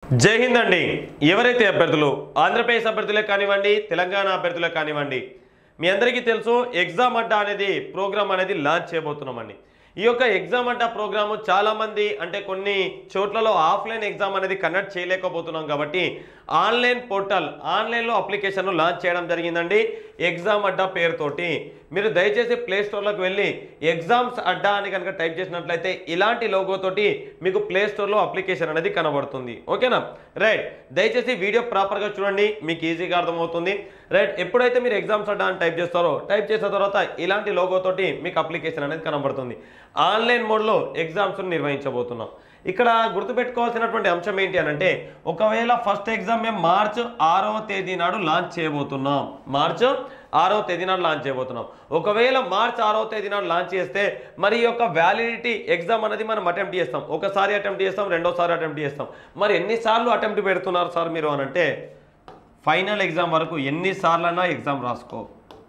జై హింద్ అండి ఎవరైతే అభ్యర్థులు ఆంధ్రప్రదేశ్ అభ్యర్థులే కానివ్వండి తెలంగాణ అభ్యర్థులే కానివ్వండి మీ అందరికీ తెలుసు ఎగ్జామ్ అడ్డా అనేది ప్రోగ్రామ్ అనేది లాంచ్ చేయబోతున్నామండి ఈ యొక్క ఎగ్జామ్ అడ్డా ప్రోగ్రాము చాలా మంది అంటే కొన్ని చోట్లలో ఆఫ్లైన్ ఎగ్జామ్ అనేది కండక్ట్ చేయలేకపోతున్నాం కాబట్టి ఆన్లైన్ పోర్టల్ ఆన్లైన్లో అప్లికేషన్ లాంచ్ చేయడం జరిగిందండి ఎగ్జామ్ అడ్డా పేరుతోటి మీరు దయచేసి ప్లే స్టోర్లోకి వెళ్ళి ఎగ్జామ్స్ అడ్డా అని కనుక టైప్ చేసినట్లయితే ఇలాంటి లోగోతోటి మీకు ప్లే స్టోర్లో అప్లికేషన్ అనేది కనబడుతుంది ఓకేనా రైట్ దయచేసి వీడియో ప్రాపర్గా చూడండి మీకు ఈజీగా అర్థమవుతుంది రైట్ ఎప్పుడైతే మీరు ఎగ్జామ్స్ అడ్డా అని టైప్ చేస్తారో టైప్ చేసిన తర్వాత ఇలాంటి లోగోతోటి మీకు అప్లికేషన్ అనేది కనబడుతుంది ఆన్లైన్ మోడ్లో ఎగ్జామ్స్ నిర్వహించబోతున్నాం ఇక్కడ గుర్తుపెట్టుకోవాల్సినటువంటి అంశం ఏంటి అని అంటే ఒకవేళ ఫస్ట్ ఎగ్జామ్ మేము మార్చ్ ఆరవ తేదీ నాడు లాంచ్ చేయబోతున్నాం మార్చ్ ఆరవ తేదీ నాడు లాంచ్ చేయబోతున్నాం ఒకవేళ మార్చ్ ఆరవ తేదీ నాడు లాంచ్ చేస్తే మరి ఈ యొక్క వ్యాలిడిటీ ఎగ్జామ్ అనేది మనం అటెంప్ట్ చేస్తాం ఒకసారి అటెంప్ట్ చేస్తాం రెండోసారి అటెంప్ట్ చేస్తాం మరి ఎన్నిసార్లు అటెంప్ట్ పెడుతున్నారు సార్ మీరు అని అంటే ఫైనల్ ఎగ్జామ్ వరకు ఎన్నిసార్లైనా ఎగ్జామ్ రాసుకో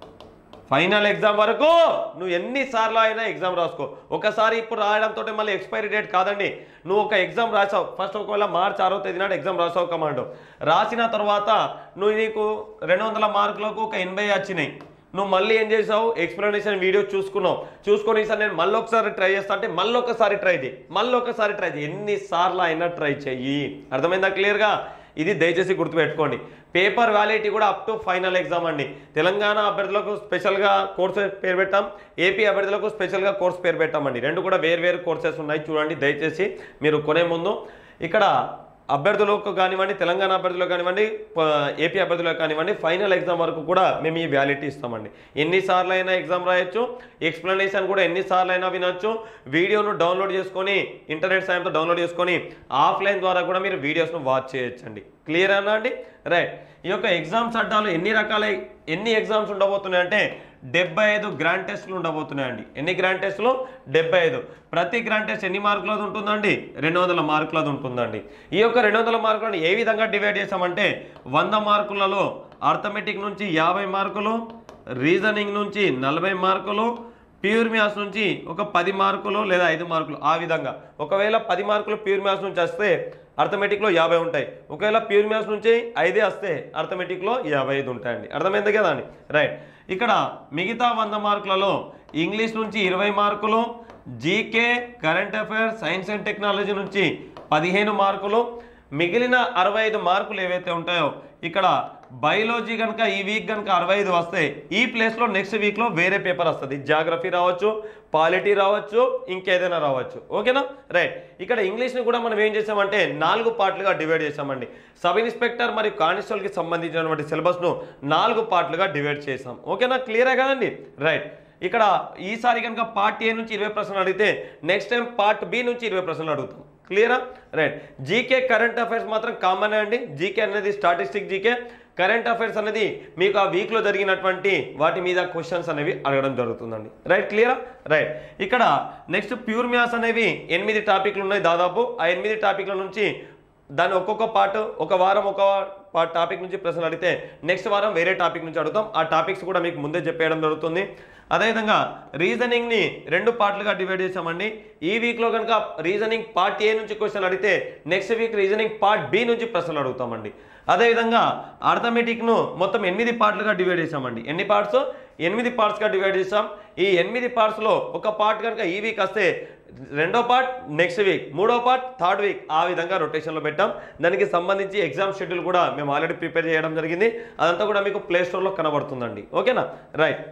ఫైనల్ ఎగ్జామ్ వరకు నువ్వు ఎన్నిసార్లు అయినా ఎగ్జామ్ రాసుకో ఒకసారి ఇప్పుడు రాయడంతో మళ్ళీ ఎక్స్పైరీ డేట్ కాదండి నువ్వు ఒక ఎగ్జామ్ రాసావు ఫస్ట్ ఒకవేళ మార్చ్ ఆరో తేదీ నాడు ఎగ్జామ్ రాసావు కమాండ్ రాసిన తర్వాత నువ్వు నీకు రెండు వందల మార్కులకు ఒక ఎనభై వచ్చినాయి నువ్వు మళ్ళీ ఏం చేసావు ఎక్స్ప్లెనేషన్ వీడియో చూసుకున్నావు చూసుకొని సార్ నేను మళ్ళీ ఒకసారి ట్రై చేస్తా అంటే మళ్ళీ ఒకసారి ట్రై చేయి మళ్ళీ ఒకసారి ట్రై చేయి ఎన్నిసార్లు అయినా ట్రై చెయ్యి అర్థమైందా క్లియర్గా ఇది దయచేసి గుర్తుపెట్టుకోండి పేపర్ వ్యాలిటీ కూడా అప్ టు ఫైనల్ ఎగ్జామ్ అండి తెలంగాణ అభ్యర్థులకు స్పెషల్గా కోర్సు పేరు పెట్టాం ఏపీ అభ్యర్థులకు స్పెషల్గా కోర్స్ పేరు పెట్టామండి రెండు కూడా వేరు వేరు కోర్సెస్ ఉన్నాయి చూడండి దయచేసి మీరు కొనే ముందు ఇక్కడ అభ్యర్థులకు కానివ్వండి తెలంగాణ అభ్యర్థులకు కానివ్వండి ప- ఏపీ అభ్యర్థులకు కానివ్వండి ఫైనల్ ఎగ్జామ్ వరకు కూడా మేము ఈ వ్యాలిటీ ఇస్తామండి ఎన్నిసార్లు అయినా ఎగ్జామ్ రాయొచ్చు ఎక్స్ప్లెనేషన్ కూడా ఎన్నిసార్లు అయినా వినొచ్చు వీడియోను డౌన్లోడ్ చేసుకొని ఇంటర్నెట్ సాయంతో డౌన్లోడ్ చేసుకొని ఆఫ్లైన్ ద్వారా కూడా మీరు వీడియోస్ను వాచ్ చేయొచ్చండి క్లియర్ అన్నా అండి రైట్ ఈ యొక్క ఎగ్జామ్స్ అడ్డాలు ఎన్ని రకాల ఎన్ని ఎగ్జామ్స్ ఉండబోతున్నాయి అంటే డెబ్బై ఐదు గ్రాండ్ టెస్ట్లు ఉండబోతున్నాయండి ఎన్ని గ్రాండ్ టెస్ట్లు డెబ్బై ఐదు ప్రతి గ్రాండ్ టెస్ట్ ఎన్ని మార్కులది ఉంటుందండి రెండు వందల మార్కులది ఉంటుందండి ఈ యొక్క రెండు వందల మార్కులను ఏ విధంగా డివైడ్ చేసామంటే వంద మార్కులలో అర్థమెటిక్ నుంచి యాభై మార్కులు రీజనింగ్ నుంచి నలభై మార్కులు ప్యూర్ మ్యాథ్స్ నుంచి ఒక పది మార్కులు లేదా ఐదు మార్కులు ఆ విధంగా ఒకవేళ పది మార్కులు ప్యూర్ మ్యాథ్స్ నుంచి వస్తే అర్థమెటిక్లో యాభై ఉంటాయి ఒకవేళ ప్యూర్ మ్యాథ్స్ నుంచి ఐదే వస్తే అర్థమెటిక్లో యాభై ఐదు ఉంటాయండి అర్థమైంది కదా అండి రైట్ ఇక్కడ మిగతా వంద మార్కులలో ఇంగ్లీష్ నుంచి ఇరవై మార్కులు GK current affairs science and technology నుంచి పదిహేను మార్కులు మిగిలిన అరవై ఐదు మార్కులు ఏవైతే ఉంటాయో ఇక్కడ బయాలజీ కనుక ఈ వీక్ కనుక అరవై ఐదు వస్తే ఈ ప్లేస్లో నెక్స్ట్ వీక్లో వేరే పేపర్ వస్తుంది జాగ్రఫీ రావచ్చు పాలిటీ రావచ్చు ఇంకేదైనా రావచ్చు ఓకేనా రైట్ ఇక్కడ ఇంగ్లీష్ని కూడా మనం ఏం చేసామంటే నాలుగు పార్ట్లుగా డివైడ్ చేసామండి సబ్ ఇన్స్పెక్టర్ మరియు కానిస్టేబుల్కి సంబంధించినటువంటి సిలబస్ను నాలుగు పార్ట్లుగా డివైడ్ చేసాం ఓకేనా క్లియరే కదండి రైట్ ఇక్కడ ఈసారి కనుక పార్ట్ ఏ నుంచి ఇరవై ప్రశ్నలు అడిగితే నెక్స్ట్ టైం పార్ట్ బి నుంచి ఇరవై ప్రశ్నలు అడుగుతాం క్లియరా రైట్ జీకే కరెంట్ అఫైర్స్ మాత్రం కామన్ అండి జీకే అనేది స్టాటిస్టిక్ జీకే కరెంట్ అఫైర్స్ అనేది మీకు ఆ వీక్లో జరిగినటువంటి వాటి మీద క్వశ్చన్స్ అనేవి అడగడం జరుగుతుందండి రైట్ క్లియరా రైట్ ఇక్కడ నెక్స్ట్ ప్యూర్ మ్యాథ్స్ అనేవి ఎనిమిది టాపిక్లు ఉన్నాయి దాదాపు ఆ ఎనిమిది టాపిక్ల నుంచి దాని ఒక్కొక్క పార్ట్ ఒక వారం ఒక పార్ట్ టాపిక్ నుంచి ప్రశ్నలు అడిగితే నెక్స్ట్ వారం వేరే టాపిక్ నుంచి అడుగుతాం ఆ టాపిక్స్ కూడా మీకు ముందే చెప్పేయడం జరుగుతుంది అదేవిధంగా రీజనింగ్ని రెండు పార్ట్లుగా డివైడ్ చేసామండి ఈ వీక్లో కనుక రీజనింగ్ పార్ట్ ఏ నుంచి క్వశ్చన్ అడిగితే next week reasoning part B నుంచి ప్రశ్నలు అడుగుతామండి అదేవిధంగా అర్థమెటిక్ను మొత్తం ఎనిమిది పార్ట్లుగా డివైడ్ చేసామండి ఎన్ని పార్ట్స్ ఎనిమిది పార్ట్స్గా డివైడ్ చేసాం ఈ ఎనిమిది పార్ట్స్లో ఒక పార్ట్ కనుక ఈ వీక్ వస్తే రెండో పార్ట్ నెక్స్ట్ వీక్ మూడో పార్ట్ థర్డ్ వీక్ ఆ విధంగా రొటేషన్లో పెట్టాం దానికి సంబంధించి ఎగ్జామ్ షెడ్యూల్ కూడా మేము ఆల్రెడీ ప్రిపేర్ చేయడం జరిగింది అదంతా కూడా మీకు ప్లే స్టోర్లో కనబడుతుందండి ఓకేనా రైట్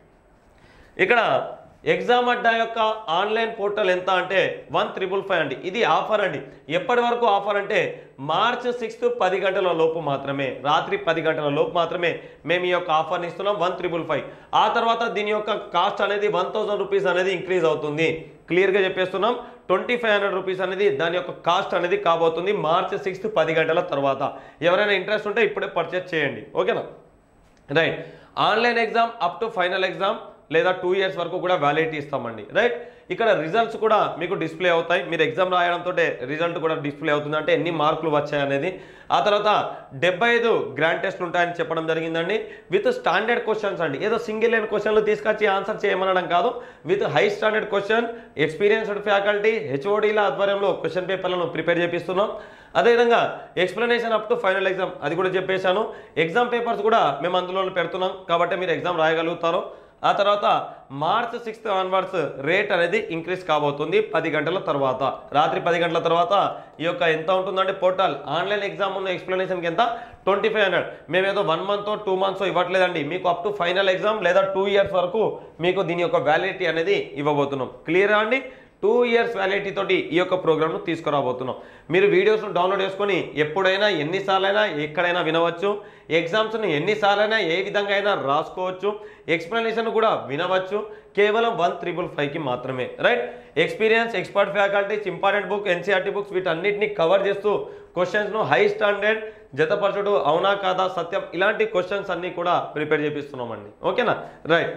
ఇక్కడ ఎగ్జామ్ అడ్డా యొక్క ఆన్లైన్ పోర్టల్ ఎంత అంటే వన్ త్రిబుల్ ఫైవ్ అండి ఇది ఆఫర్ అండి ఎప్పటి వరకు ఆఫర్ అంటే మార్చ్ సిక్స్త్ పది గంటల లోపు మాత్రమే రాత్రి పది గంటల లోపు మాత్రమే మేము ఈ యొక్క ఆఫర్ని ఇస్తున్నాం వన్ త్రిబుల్ ఫైవ్ ఆ తర్వాత దీని యొక్క కాస్ట్ అనేది వన్ థౌసండ్ రూపీస్ అనేది ఇంక్రీజ్ అవుతుంది క్లియర్గా చెప్పేస్తున్నాం ట్వంటీ ఫైవ్ హండ్రెడ్ రూపీస్ అనేది దాని యొక్క కాస్ట్ అనేది కాబోతుంది మార్చ్ సిక్స్త్ పది గంటల తర్వాత ఎవరైనా ఇంట్రెస్ట్ ఉంటే ఇప్పుడే పర్చేస్ చేయండి ఓకేనా right online exam up to final exam లేదా టూ ఇయర్స్ వరకు కూడా వ్యాలిడిటీ ఇస్తామండి రైట్ ఇక్కడ రిజల్ట్స్ కూడా మీకు డిస్ప్లే అవుతాయి మీరు ఎగ్జామ్ రాయడంతో రిజల్ట్ కూడా డిస్ప్లే అవుతుంది అంటే ఎన్ని మార్కులు వచ్చాయి అనేది ఆ తర్వాత డెబ్బై ఐదు గ్రాండ్ టెస్ట్లు ఉంటాయని చెప్పడం జరిగిందండి విత్ స్టాండర్డ్ క్వశ్చన్స్ అండి ఏదో సింగిల్ లైన్ క్వశ్చన్లు తీసుకొచ్చి ఆన్సర్ చేయమనడం కాదు with high standard question experienced faculty హెచ్ఓడీల ఆధ్వర్యంలో క్వశ్చన్ పేపర్లను ప్రిపేర్ చేపిస్తున్నాం అదేవిధంగా explanation up to final exam అది కూడా చెప్పేశాను ఎగ్జామ్ పేపర్స్ కూడా మేము అందులో పెడుతున్నాం కాబట్టి మీరు ఎగ్జామ్ రాయగలుగుతారు ఆ తర్వాత మార్చ్ సిక్స్త్ ఆన్వర్డ్స్ రేట్ అనేది ఇంక్రీజ్ కాబోతుంది పది గంటల తర్వాత రాత్రి పది గంటల తర్వాత ఈ యొక్క ఎంత ఉంటుందంటే పోర్టల్ ఆన్లైన్ ఎగ్జామ్ ఉన్న ఎక్స్ప్లెనేషన్కి ఎంత ట్వంటీ ఫైవ్ హండ్రెడ్ మేము ఏదో వన్ మంత్ టూ మంత్స్ ఇవ్వట్లేదండి మీకు అప్ టు ఫైనల్ ఎగ్జామ్ లేదా టూ ఇయర్స్ వరకు మీకు దీని యొక్క వ్యాలిడిటీ అనేది ఇవ్వబోతున్నాం క్లియరా అండి టూ ఇయర్స్ వ్యాలిడిటీ తోటి ఈ యొక్క ప్రోగ్రామ్ను తీసుకురాబోతున్నాం మీరు వీడియోస్ను డౌన్లోడ్ చేసుకొని ఎప్పుడైనా ఎన్నిసార్లైనా ఎక్కడైనా వినవచ్చు ఎగ్జామ్స్ని ఎన్నిసార్లైనా ఏ విధంగా అయినా రాసుకోవచ్చు ఎక్స్ప్లెనేషన్ కూడా వినవచ్చు కేవలం వన్ త్రిబుల్ ఫైవ్కి మాత్రమే right experience expert faculties important book NCERT books వీటన్నిటిని కవర్ చేస్తూ క్వశ్చన్స్ను హై స్టాండర్డ్ జతపరచుడు అవునా కాదా సత్యం ఇలాంటి క్వశ్చన్స్ అన్నీ కూడా ప్రిపేర్ చేపిస్తున్నామండి ఓకేనా రైట్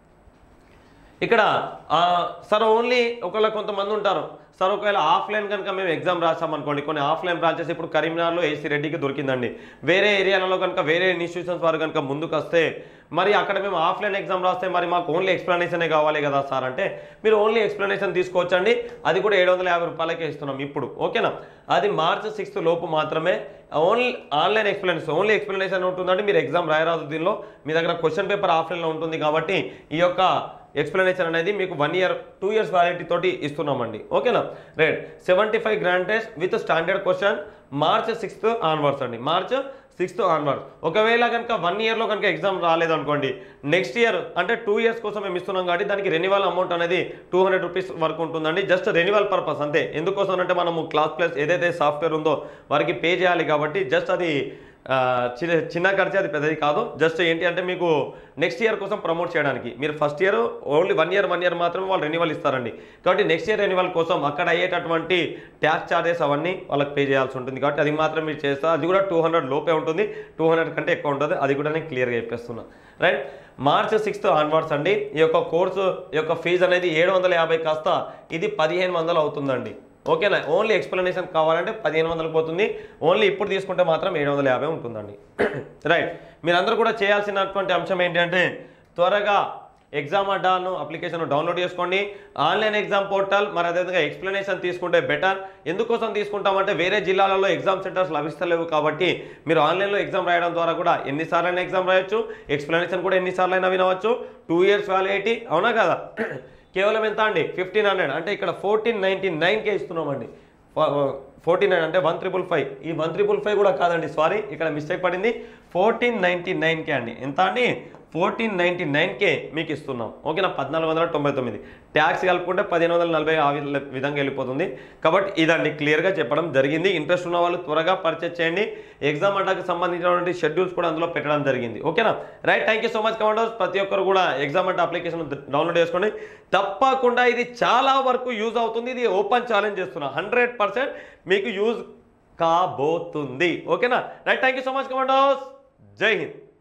ఇక్కడ ఆ, సార్ ఓన్లీ ఒకవేళ కొంతమంది ఉంటారు సార్ ఒకవేళ ఆఫ్లైన్ కనుక మేము ఎగ్జామ్ రాసామనుకోండి కొన్ని ఆఫ్లైన్ బ్రాంచెస్ ఇప్పుడు కరీంనగర్లో ఏసీ రెడ్డికి దొరికిందండి వేరే ఏరియాలలో కనుక వేరే ఇన్స్టిట్యూషన్స్ వారు కనుక ముందుకు వస్తే మరి అక్కడ మేము ఆఫ్లైన్ ఎగ్జామ్ రాస్తే మరి మాకు ఓన్లీ ఎక్స్ప్లెనేషనే కావాలి కదా సార్ అంటే మీరు ఓన్లీ ఎక్స్ప్లెనేషన్ తీసుకోవచ్చండి అది కూడా ఏడు వందల యాభై రూపాయలకే ఇస్తున్నాం ఇప్పుడు ఓకేనా అది మార్చ్ సిక్స్త్ లోపు మాత్రమే only online explanation only explanation ఉంటుందంటే మీరు ఎగ్జామ్ రాయరాదు దీనిలో మీ దగ్గర క్వశ్చన్ పేపర్ ఆఫ్లైన్లో ఉంటుంది కాబట్టి ఈ యొక్క ఎక్స్ప్లెనేషన్ అనేది మీకు one year two years validity తోటి ఇస్తున్నామండి ఓకేనా right seventy five grand test with standard question March sixth onwards అండి మార్చ్ సిక్స్త్ ఆన్వర్డ్స్ ఒకవేళ కనుక వన్ ఇయర్లో కనుక ఎగ్జామ్ రాలేదనుకోండి నెక్స్ట్ ఇయర్ అంటే టూ ఇయర్స్ కోసం మేము ఇస్తున్నాం కాబట్టి దానికి రెన్యువల్ అమౌంట్ అనేది టూ హండ్రెడ్ రూపీస్ వరకు ఉంటుందండి జస్ట్ రెన్యువల్ పర్పస్ అంతే ఎందుకోసం అంటే మనము క్లాస్ ప్లస్ ఏదైతే సాఫ్ట్వేర్ ఉందో వారికి పే చేయాలి కాబట్టి జస్ట్ అది ఆ, చిన్న చిన్న ఖర్చు అది పెద్దది కాదు జస్ట్ ఏంటి అంటే మీకు నెక్స్ట్ ఇయర్ కోసం ప్రమోట్ చేయడానికి మీరు first year only one year one year మాత్రమే వాళ్ళు రెన్యువల్ ఇస్తారండి కాబట్టి నెక్స్ట్ ఇయర్ రెన్యువల్ కోసం అక్కడ అయ్యేటటువంటి ట్యాక్స్ చార్జెస్ అవన్నీ వాళ్ళకి పే చేయాల్సి ఉంటుంది కాబట్టి అది మాత్రం మీరు చేస్తారు అది కూడా టూ హండ్రెడ్ లోపే ఉంటుంది టూ హండ్రెడ్ కంటే ఎక్కువ ఉంటుంది అది కూడా నేను క్లియర్గా చెప్పేస్తున్నా రైట్ మార్చ్ సిక్స్త్ ఆన్వర్డ్స్ అండి ఈ యొక్క కోర్సు యొక్క ఫీజు అనేది ఏడు వందల యాభై కాస్త ఇది పదిహేను వందలు అవుతుందండి ఓకేనా ఓన్లీ ఎక్స్ప్లెనేషన్ కావాలంటే పదిహేను వందలకు పోతుంది ఓన్లీ ఇప్పుడు తీసుకుంటే మాత్రం ఏడు వందల యాభై ఉంటుందండి రైట్ మీరందరూ కూడా చేయాల్సినటువంటి అంశం ఏంటంటే త్వరగా ఎగ్జామ్ అడ్డాను అప్లికేషన్ డౌన్లోడ్ చేసుకోండి ఆన్లైన్ ఎగ్జామ్ పోర్టల్ మరి అదేవిధంగా ఎక్స్ప్లెనేషన్ తీసుకుంటే బెటర్ ఎందుకోసం తీసుకుంటామంటే వేరే జిల్లాలలో ఎగ్జామ్ సెంటర్స్ లభిస్తలేవు కాబట్టి మీరు ఆన్లైన్లో ఎగ్జామ్ రాయడం ద్వారా కూడా ఎన్నిసార్లు అయినా ఎగ్జామ్ రాయొచ్చు ఎక్స్ప్లెనేషన్ కూడా ఎన్నిసార్లు అయినా వినవచ్చు టూ ఇయర్స్ వ్యాలిడిటీ అవునా కదా కేవలం ఎంత అండి ఫిఫ్టీన్ హండ్రెడ్ అంటే ఇక్కడ ఫోర్టీన్ నైన్టీ నైన్కే ఇస్తున్నామండి ఫోర్టీన్ నైన్ అంటే వన్ త్రిబుల్ ఫైవ్ ఈ వన్ త్రిబుల్ ఫైవ్ కూడా కాదండి సారీ ఇక్కడ మిస్టేక్ పడింది ఫోర్టీన్ నైంటీ నైన్కే అండి ఎంత అండి ఫోర్టీన్ నైంటీ నైన్కే మీకు ఇస్తున్నాం ఓకేనా పద్నాలుగు వందల తొంభై తొమ్మిది ట్యాక్స్ కలుపుకుంటే పదిహేను వందల నలభై ఆ వి- విధంగా వెళ్ళిపోతుంది కాబట్టి ఇదండి క్లియర్గా చెప్పడం జరిగింది ఇంట్రెస్ట్ ఉన్న వాళ్ళు త్వరగా పర్చేస్ చేయండి ఎగ్జామ్ అడ్డాకి సంబంధించినటువంటి షెడ్యూల్స్ కూడా అందులో పెట్టడం జరిగింది ఓకేనా right thank you so much commanders ప్రతి ఒక్కరు కూడా ఎగ్జామ్ అడ్డా అప్లికేషన్ డౌన్లోడ్ చేసుకోండి తప్పకుండా ఇది చాలా వరకు యూజ్ అవుతుంది ఇది ఓపెన్ ఛాలెంజ్ చేస్తున్నా హండ్రెడ్ పర్సెంట్ మీకు యూజ్ కాబోతుంది ఓకేనా right thank you so much commanders Jai Hind